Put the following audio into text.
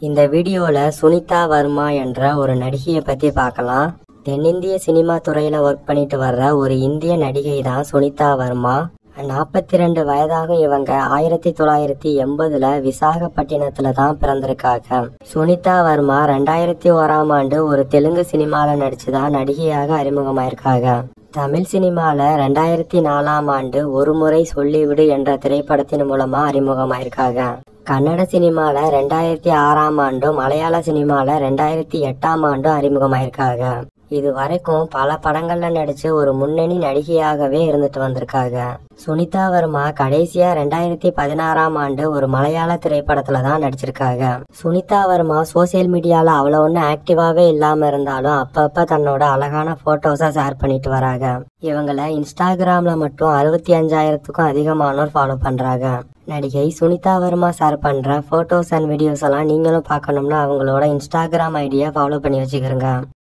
இந்த வீடியோல சுனிதா வர்மா என்ற ஒரு நடிகையை பத்தி பார்க்கலாம் தென்னிந்திய சினிமா துறையில ஒர்க் பண்ணிட்டு வர்ற ஒரு இந்திய நடிகை தான் சுனிதா வர்மா நாற்பத்தி ரெண்டு வயதாக இவங்க ஆயிரத்தி தொள்ளாயிரத்தி எண்பதுல விசாகப்பட்டினத்துல தான் பிறந்திருக்காங்க சுனிதா வர்மா ரெண்டாயிரத்தி ஓராம் ஆண்டு ஒரு தெலுங்கு சினிமால நடிச்சுதான் நடிகையாக அறிமுகமாயிருக்காங்க தமிழ் சினிமால ரெண்டாயிரத்தி நாலாம் ஆண்டு ஒரு முறை சொல்லிவிடு என்ற திரைப்படத்தின் மூலமா அறிமுகமாயிருக்காங்க கன்னட சினிமால ரெண்டாயிரத்தி ஆறாம் ஆண்டும் மலையாள சினிமால ரெண்டாயிரத்தி எட்டாம் ஆண்டும் அறிமுகமாயிருக்காங்க இது வரைக்கும் பல படங்கள்ல நடிச்சு ஒரு முன்னணி நடிகையாகவே இருந்துட்டு வந்திருக்காங்க சுனிதா வர்மா கடைசியா ரெண்டாயிரத்தி பதினாறாம் ஆண்டு ஒரு மலையாள திரைப்படத்துல தான் நடிச்சிருக்காங்க சுனிதா வர்மா சோசியல் மீடியால அவ்வளவு ஒன்றும் ஆக்டிவாவே இல்லாம இருந்தாலும் அப்பப்ப தன்னோட அழகான போட்டோஸா ஷேர் பண்ணிட்டு வராங்க இவங்கள இன்ஸ்டாகிராம்ல மட்டும் அறுபத்தி அஞ்சாயிரத்துக்கும் அதிகமானோர் ஃபாலோ பண்றாங்க நடிகை சுனிதா வர்மா ஷேர் பண்ற போட்டோஸ் அண்ட் வீடியோஸ் எல்லாம் நீங்களும் பார்க்கணும்னா அவங்களோட இன்ஸ்டாகிராம் ஐடியா ஃபாலோ பண்ணி வச்சுக்கிறங்க